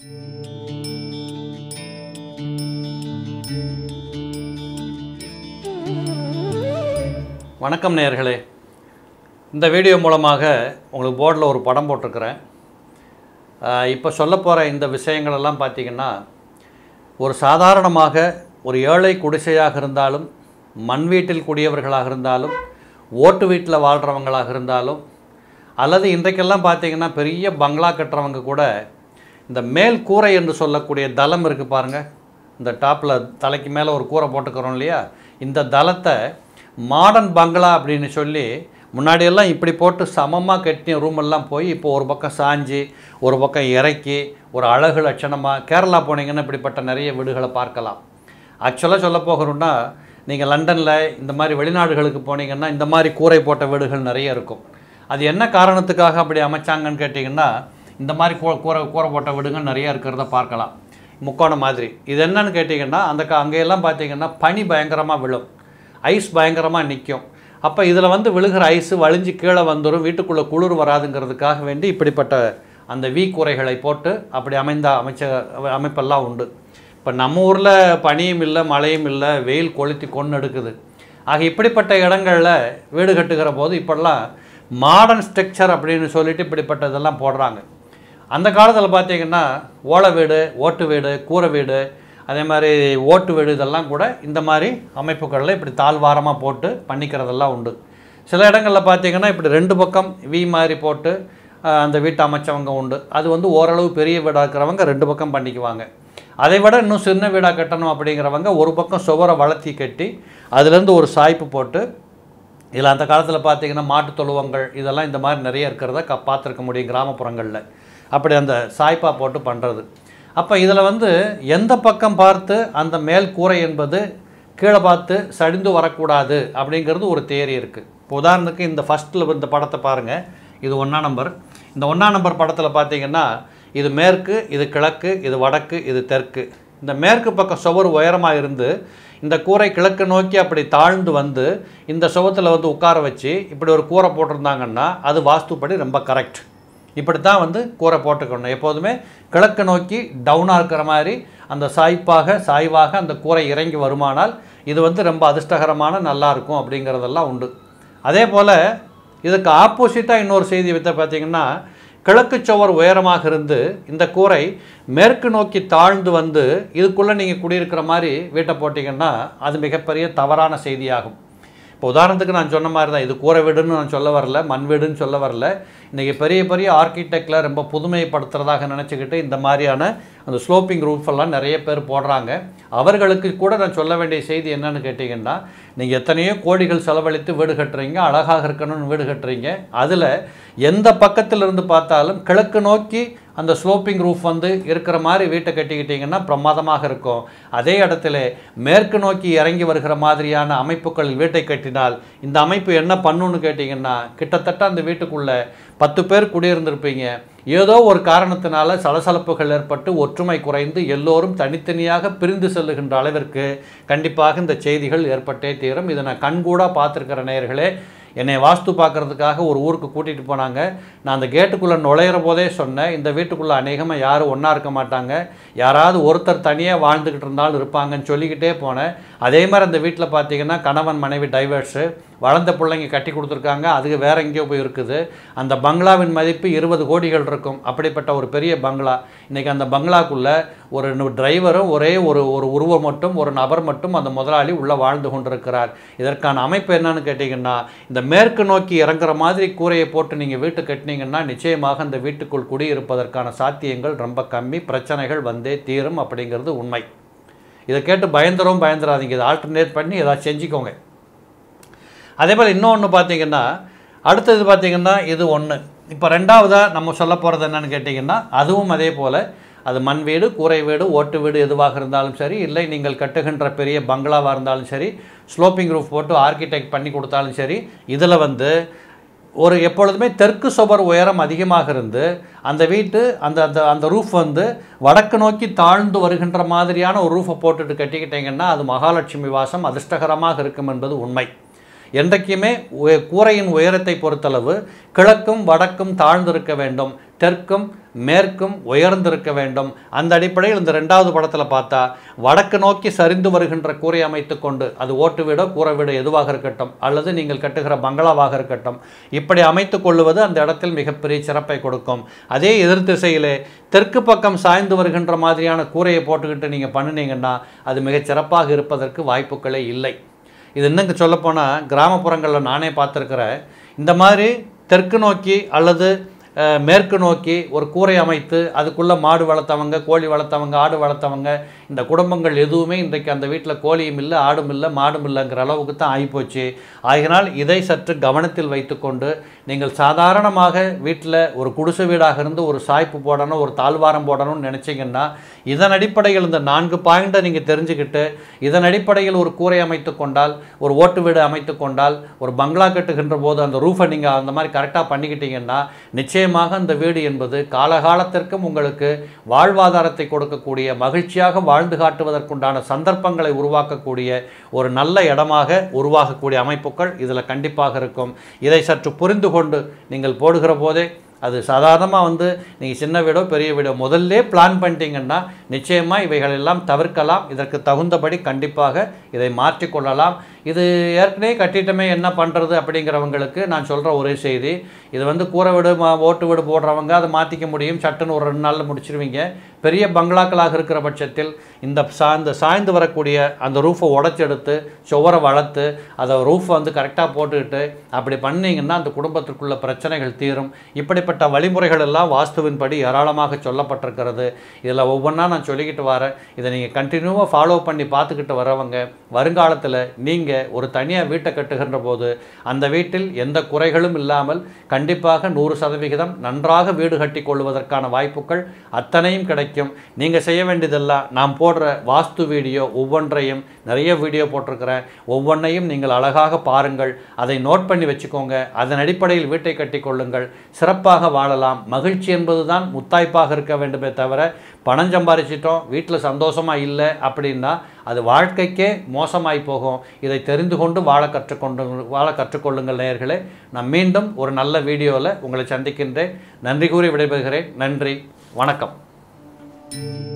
வணக்கம் நேயர்களே இந்த வீடியோ மூலமாக உங்களுக்கு போர்டில் ஒரு படம் போட்டிருக்கிறேன் இப்போ சொல்ல போகிற இந்த விஷயங்களெல்லாம் பார்த்தீங்கன்னா ஒரு சாதாரணமாக ஒரு ஏழை குடிசையாக இருந்தாலும் மண் வீட்டில் குடியவர்களாக இருந்தாலும் ஓட்டு வீட்டில் வாழ்கிறவங்களாக இருந்தாலும் அல்லது இன்றைக்கெல்லாம் பார்த்தீங்கன்னா பெரிய பங்களா கட்டுறவங்க கூட இந்த மேல் கூரை என்று சொல்லக்கூடிய தளம் இருக்குது பாருங்கள் இந்த டாப்பில் தலைக்கு மேலே ஒரு கூரை போட்டுக்கிறோம் இல்லையா இந்த தளத்தை மாடர்ன் பங்களா அப்படின்னு சொல்லி முன்னாடியெல்லாம் இப்படி போட்டு சமமாக கட்டிய ரூமெல்லாம் போய் இப்போ ஒரு பக்கம் சாஞ்சி ஒரு பக்கம் இறக்கி ஒரு அழகு லட்சணமாக கேரளா போனீங்கன்னா இப்படிப்பட்ட நிறைய வீடுகளை பார்க்கலாம் ஆக்சுவலாக சொல்ல போகணுன்னா நீங்கள் லண்டனில் இந்த மாதிரி வெளிநாடுகளுக்கு போனீங்கன்னா இந்த மாதிரி கூரை போட்ட வீடுகள் நிறைய இருக்கும் அது என்ன காரணத்துக்காக அப்படி அமைச்சாங்கன்னு கேட்டிங்கன்னா இந்த மாதிரி கூ கூரை கூரை போட்ட வீடுகள் நிறைய இருக்கிறத பார்க்கலாம் முக்கோணம் மாதிரி இது என்னன்னு கேட்டிங்கன்னா அந்த க அங்கெல்லாம் பார்த்தீங்கன்னா பனி பயங்கரமாக விழும் ஐஸ் பயங்கரமாக நிற்கும் அப்போ இதில் வந்து விழுகிற ஐஸு வழிஞ்சு கீழே வந்துடும் வீட்டுக்குள்ளே குளிர் வராதுங்கிறதுக்காக வேண்டி இப்படிப்பட்ட அந்த வீ கூரைகளை போட்டு அப்படி அமைந்த அமைச்ச அமைப்பெல்லாம் உண்டு இப்போ நம்ம ஊரில் பனியும் இல்லை மழையும் இல்லை வெயில் கொளுத்தி கொண்டு எடுக்குது ஆக இப்படிப்பட்ட இடங்களில் வீடு கட்டுகிற போது இப்போல்லாம் மாடர்ன் ஸ்ட்ரக்சர் அப்படின்னு சொல்லிட்டு இப்படிப்பட்ட இதெல்லாம் போடுறாங்க அந்த காலத்தில் பார்த்தீங்கன்னா ஓலை வீடு ஓட்டு வீடு கூரை வீடு அதே மாதிரி ஓட்டு வீடு இதெல்லாம் கூட இந்த மாதிரி அமைப்புகளில் இப்படி தாழ்வாரமாக போட்டு பண்ணிக்கிறதெல்லாம் உண்டு சில இடங்களில் பார்த்தீங்கன்னா இப்படி ரெண்டு பக்கம் வி மாதிரி போட்டு ஆஹ், அந்த வீட்டை அமைச்சவங்க உண்டு அது வந்து ஓரளவு பெரிய வீடாக இருக்கிறவங்க ரெண்டு பக்கம் பண்ணிக்குவாங்க அதை விட இன்னும் சின்ன வீடாக கட்டணும் அப்படிங்கிறவங்க ஒரு பக்கம் சுவரை வளர்த்தி கட்டி அதுலேருந்து ஒரு சாய்ப்பு போட்டு இதில் அந்த காலத்தில் பார்த்தீங்கன்னா மாட்டுத் தொழுவங்கள் இதெல்லாம் இந்த மாதிரி நிறைய இருக்கிறத க பார்த்துருக்க முடியும் கிராமப்புறங்களில் அப்படி அந்த சாய்ப்பா போட்டு பண்ணுறது அப்போ இதில் வந்து எந்த பக்கம் பார்த்து அந்த மேல் கூரை என்பது கீழே பார்த்து சரிந்து வரக்கூடாது அப்படிங்கிறது ஒரு தேரி இருக்குது இப்போ உதாரணத்துக்கு இந்த ஃபஸ்ட்டில் இந்த படத்தை பாருங்கள் இது ஒன்றா நம்பர் இந்த ஒன்றா நம்பர் படத்தில் பார்த்தீங்கன்னா இது மேற்கு இது கிழக்கு இது வடக்கு இது தெற்கு இந்த மேற்கு பக்கம் சுவர் உயரமாக இருந்து இந்த கூரை கிழக்கு நோக்கி அப்படி தாழ்ந்து வந்து இந்த சுவத்தில் வந்து உட்கார வச்சு இப்படி ஒரு கூரை போட்டிருந்தாங்கன்னா அது வாஸ்துப்படி ரொம்ப கரெக்ட் இப்படி தான் வந்து கூரை போட்டுக்கணும் எப்போதுமே கிழக்கு நோக்கி டவுனாக இருக்கிற மாதிரி அந்த சாய்ப்பாக சாய்வாக அந்த கூரை இறங்கி வருமானால் இது வந்து ரொம்ப அதிர்ஷ்டகரமான நல்லா இருக்கும் அப்படிங்கிறதெல்லாம் உண்டு அதே போல் இதுக்கு ஆப்போசிட்டாக இன்னொரு செய்தி வித்த பார்த்தீங்கன்னா கிழக்கு சுவர் உயரமாக இருந்து இந்த கூரை மேற்கு நோக்கி தாழ்ந்து வந்து இதுக்குள்ளே நீங்கள் குடியிருக்கிற மாதிரி வீட்டை போட்டிங்கன்னா அது மிகப்பெரிய தவறான செய்தியாகும் இப்போ உதாரணத்துக்கு நான் சொன்ன மாதிரி தான் இது கூரை வீடுன்னு நான் சொல்ல வரல மண் வீடுன்னு சொல்ல வரல இன்றைக்கி பெரிய பெரிய ஆர்கிடெக்டில் ரொம்ப புதுமைப்படுத்துறதாக நினச்சிக்கிட்டு இந்த மாதிரியான அந்த ஸ்லோப்பிங் ரூஃப் எல்லாம் நிறைய பேர் போடுறாங்க அவர்களுக்கு கூட நான் சொல்ல வேண்டிய செய்தி என்னன்னு கேட்டிங்கன்னா நீங்கள் எத்தனையோ கோடிகள் செலவழித்து வீடு கட்டுறீங்க அழகாக இருக்கணும்னு வீடு கட்டுறீங்க அதில் எந்த பக்கத்தில் இருந்து பார்த்தாலும் கிழக்கு நோக்கி அந்த ஸ்லோப்பிங் ரூஃப் வந்து இருக்கிற மாதிரி வீட்டை கட்டிக்கிட்டிங்கன்னா பிரமாதமாக இருக்கும் அதே இடத்துல மேற்கு நோக்கி இறங்கி வருகிற மாதிரியான அமைப்புகளில் வீட்டை கட்டினால் இந்த அமைப்பு என்ன பண்ணுன்னு கேட்டிங்கன்னா கிட்டத்தட்ட அந்த வீட்டுக்குள்ளே பத்து பேர் குடியிருந்திருப்பீங்க ஏதோ ஒரு காரணத்தினால சலசலப்புகள் ஏற்பட்டு ஒற்றுமை குறைந்து எல்லோரும் தனித்தனியாக பிரிந்து செல்லுகின்ற அளவிற்கு கண்டிப்பாக இந்த செய்திகள் ஏற்பட்டே தீரும் இதை நான் கண்கூடாக பார்த்துருக்கிற நேயர்களே என்னை வாஸ்து பார்க்கறதுக்காக ஒரு ஊருக்கு கூட்டிகிட்டு போனாங்க நான் அந்த கேட்டுக்குள்ளே நுழையிற போதே சொன்னேன் இந்த வீட்டுக்குள்ளே அநேகமாக யாரும் ஒன்றா இருக்க மாட்டாங்க யாராவது ஒருத்தர் தனியாக வாழ்ந்துக்கிட்டு இருந்தாலும் இருப்பாங்கன்னு சொல்லிக்கிட்டே போனேன் அதே மாதிரி அந்த வீட்டில் பார்த்தீங்கன்னா கணவன் மனைவி டைவர்ஸு வளர்ந்த பிள்ளைங்க கட்டி கொடுத்துருக்காங்க அதுக்கு வேற எங்கேயோ போய் இருக்குது அந்த பங்களாவின் மதிப்பு இருபது கோடிகள் இருக்கும் அப்படிப்பட்ட ஒரு பெரிய பங்களா இன்றைக்கி அந்த பங்களாக்குள்ளே ஒரு டிரைவரும் ஒரே ஒரு ஒரு உருவம் மட்டும் ஒரு நபர் மட்டும் அந்த முதலாளி உள்ளே வாழ்ந்து கொண்டிருக்கிறார் இதற்கான அமைப்பு என்னன்னு கேட்டிங்கன்னா இந்த மேற்கு நோக்கி இறங்குற மாதிரி கூரையை போட்டு நீங்கள் வீட்டு கட்டினீங்கன்னா நிச்சயமாக அந்த வீட்டுக்குள் குடியிருப்பதற்கான சாத்தியங்கள் ரொம்ப கம்மி பிரச்சனைகள் வந்தே தீரும் அப்படிங்கிறது உண்மை இதை கேட்டு பயந்துரும் பயந்துடாதீங்க இதை ஆல்டர்னேட் பண்ணி ஏதாவது செஞ்சுக்கோங்க அதே போல் இன்னொன்று பார்த்தீங்கன்னா அடுத்தது பார்த்தீங்கன்னா இது ஒன்று இப்போ ரெண்டாவதாக நம்ம சொல்ல போகிறது என்னன்னு கேட்டிங்கன்னா அதுவும் அதே போல் அது மண் வீடு கூரை வீடு ஓட்டு வீடு எதுவாக இருந்தாலும் சரி இல்லை நீங்கள் கட்டுகின்ற பெரிய பங்களாவாக இருந்தாலும் சரி ஸ்லோப்பிங் ரூஃப் போட்டு ஆர்கிடெக்ட் பண்ணி கொடுத்தாலும் சரி இதில் வந்து ஒரு எப்பொழுதுமே தெற்கு சுவர் உயரம் அதிகமாக இருந்து அந்த வீட்டு அந்த அந்த அந்த ரூஃப் வந்து வடக்கு நோக்கி தாழ்ந்து வருகின்ற மாதிரியான ஒரு ரூஃபை போட்டுட்டு கட்டிக்கிட்டீங்கன்னா அது மகாலட்சுமி வாசம் அதிர்ஷ்டகரமாக இருக்கும் என்பது உண்மை என்றைக்குமே உய- கூரையின் உயரத்தை பொறுத்தளவு கிழக்கும் வடக்கும் தாழ்ந்திருக்க வேண்டும் தெற்கும் மேற்கும் உயர்ந்திருக்க வேண்டும் அந்த அடிப்படையில் இந்த ரெண்டாவது படத்தில் பார்த்தா வடக்கு நோக்கி சரிந்து வருகின்ற கூரை அமைத்து கொண்டு அது ஓட்டு வீடோ கூரை வீடோ எதுவாக இருக்கட்டும் அல்லது நீங்கள் கட்டுகிற பங்களாவாக இருக்கட்டும் இப்படி அமைத்து கொள்ளுவது அந்த இடத்தில் மிகப்பெரிய சிறப்பை கொடுக்கும் அதே எதிர் திசையிலே தெற்கு பக்கம் சாய்ந்து வருகின்ற மாதிரியான கூரையை போட்டுக்கிட்டு நீங்கள் பண்ணினீங்கன்னா அது மிகச் சிறப்பாக இருப்பதற்கு வாய்ப்புகளே இல்லை இது இன்னும் சொல்லப்போனால் கிராமப்புறங்களில் நானே பார்த்துருக்கிறேன் இந்த மாதிரி தெற்கு நோக்கி அல்லது அஹ், மேற்கு நோக்கி ஒரு கூரை அமைத்து அதுக்குள்ளே மாடு வளர்த்தவங்க கோழி வளர்த்தவங்க ஆடு வளர்த்தவங்க இந்த குடும்பங்கள் எதுவுமே இன்றைக்கு அந்த வீட்டில் கோழியும் இல்லை ஆடும் இல்லை மாடும் இல்லைங்கிற அளவுக்கு தான் ஆகிப்போச்சு ஆகினால் இதை சற்று கவனத்தில் வைத்துக்கொண்டு நீங்கள் சாதாரணமாக வீட்டில் ஒரு குடிசை வீடாக இருந்து ஒரு சாய்ப்பு போடணும் ஒரு தாழ்வாரம் போடணும்னு நினச்சிங்கன்னா இதன் அடிப்படையில் இந்த நான்கு பாயிண்ட்டை நீங்கள் தெரிஞ்சுக்கிட்டு இதன் அடிப்படையில் ஒரு கூரை அமைத்து கொண்டால் ஒரு ஓட்டு வீடு அமைத்து கொண்டால் ஒரு பங்களா கட்டுகின்ற போது அந்த ரூஃபை நீங்கள் அந்த மாதிரி கரெக்டாக பண்ணிக்கிட்டீங்கன்னா நிச்சயமாக அந்த வீடு என்பது காலகாலத்திற்கும் உங்களுக்கு வாழ்வாதாரத்தை கொடுக்கக்கூடிய மகிழ்ச்சியாக வாழ்ந்து காட்டுவதற்குண்டான சந்தர்ப்பங்களை உருவாக்கக்கூடிய ஒரு நல்ல இடமாக உருவாகக்கூடிய அமைப்புகள் இதில் கண்டிப்பாக இருக்கும் இதை சற்று புரிந்து கொண்டு நீங்கள் போடுகிற போதே அது சாதாரணமாக வந்து நீங்கள் சின்ன வீடோ பெரிய வீடோ முதல்ல பிளான் பண்ணிட்டீங்கன்னா நிச்சயமாக இவைகள் எல்லாம் தவிர்க்கலாம் இதற்கு தகுந்தபடி கண்டிப்பாக இதை மாற்றிக்கொள்ளலாம் இது ஏற்கனவே கட்டிட்டமே என்ன பண்ணுறது அப்படிங்கிறவங்களுக்கு நான் சொல்கிற ஒரே செய்தி இது வந்து கூரை வீடு மா- ஓட்டு வீடு போடுறவங்க அதை மாற்றிக்க முடியும் சட்டுன்னு ஒரு ரெண்டு நாளில் முடிச்சிருவீங்க பெரிய பங்களாக்களாக இருக்கிற பட்சத்தில் இந்த சாய்ந்து சாய்ந்து வரக்கூடிய அந்த ரூஃபை உடச்செடுத்து சுவரை வளர்த்து அதை ரூஃபை வந்து கரெக்டாக போட்டுக்கிட்டு அப்படி பண்ணீங்கன்னா அந்த குடும்பத்திற்குள்ள பிரச்சனைகள் தீரும் இப்படிப்பட்ட வழிமுறைகள் எல்லாம் வாஸ்துவின்படி ஏராளமாக சொல்லப்பட்டிருக்கிறது இதில் ஒவ்வொன்றா நான் சொல்லிக்கிட்டு வரேன் இதை நீங்கள் கண்டினியூவாக ஃபாலோ பண்ணி பார்த்துக்கிட்டு வரவங்க வருங்காலத்தில் நீங்கள் ஒரு தனியாக வீட்டை கட்டுகின்ற போது அந்த வீட்டில் எந்த குறைகளும் இல்லாமல் கண்டிப்பாக நூறு சதவிகிதம் நன்றாக வீடு கட்டி கொள்வதற்கான வாய்ப்புகள் அத்தனையும் கிடைக்கும் நீங்கள் செய்ய வேண்டியதெல்லாம் நான் போடுற வாஸ்து வீடியோ ஒவ்வொன்றையும் நிறைய வீடியோ போட்டிருக்கிறேன் ஒவ்வொன்றையும் நீங்கள் அழகாக பாருங்கள் அதை நோட் பண்ணி வச்சுக்கோங்க அதன் அடிப்படையில் வீட்டை கட்டி கொள்ளுங்கள் சிறப்பாக வாழலாம் மகிழ்ச்சி என்பதுதான் முத்தாய்ப்பாக இருக்க வேண்டுமே தவிர பணம் சம்பாரிச்சிட்டோம் வீட்டில் சந்தோஷமாக இல்லை அப்படின்னா அது வாழ்க்கைக்கே மோசமாய் போகும் இதை தெரிந்து கொண்டு வாழ கற்றுக்கொண்டு வாழ கற்றுக்கொள்ளுங்கள் நேயர்களே நான் மீண்டும் ஒரு நல்ல வீடியோவில் உங்களை சந்திக்கின்றேன் நன்றி கூறி விடைபெறுகிறேன் நன்றி வணக்கம்